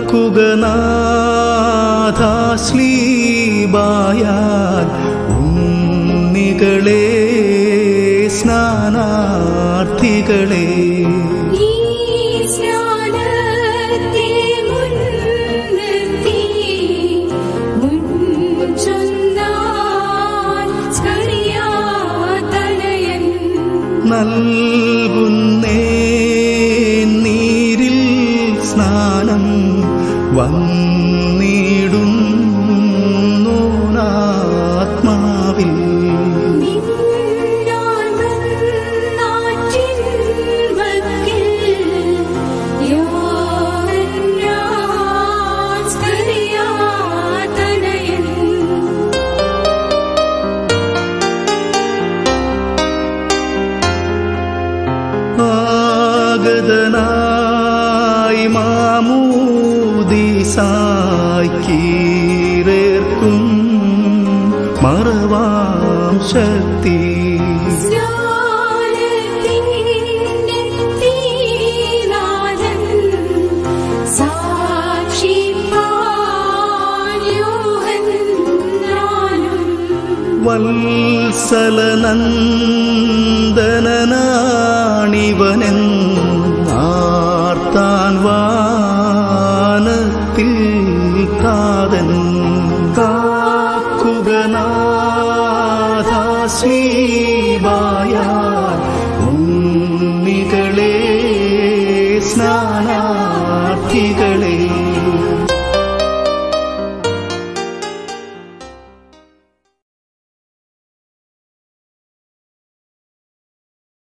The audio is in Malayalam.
കാക്കുകനാഥാശ്ലീബായാൽ ഉണ്ണികളെ സ്നാനാർത്ഥികളെ ഈ സ്നാനത്തെ മുൻനിർത്തി മുൻചൊന്നാൻ സ്കറിയാതനയൻ നൽകുന്നേ നീരിൽ സ്നാനം വന്നിടുന്നാത്മാവിൽ നിന്നാൻ നാറ്റിൻ വക്കിൽ യോഹന്നാൻ സ്കറിയാതനയൻ ആഗതനായി മാമൂദിസായി കീറേർക്കും മറവാം ശക്തി സ്നാനത്തിൻ്റെ തീനാഥൻ സാക്ഷിപ്പാൻ യോഹന്നാനും വത്സലനന്ദനാണിവനെന്നാർത്താൻ വാനത്തിൽ കാതൻ കാക്കുകനാഥാശ്ലീബായ ഉണ്ണികളെ സ്നാനാർത്ഥികളെ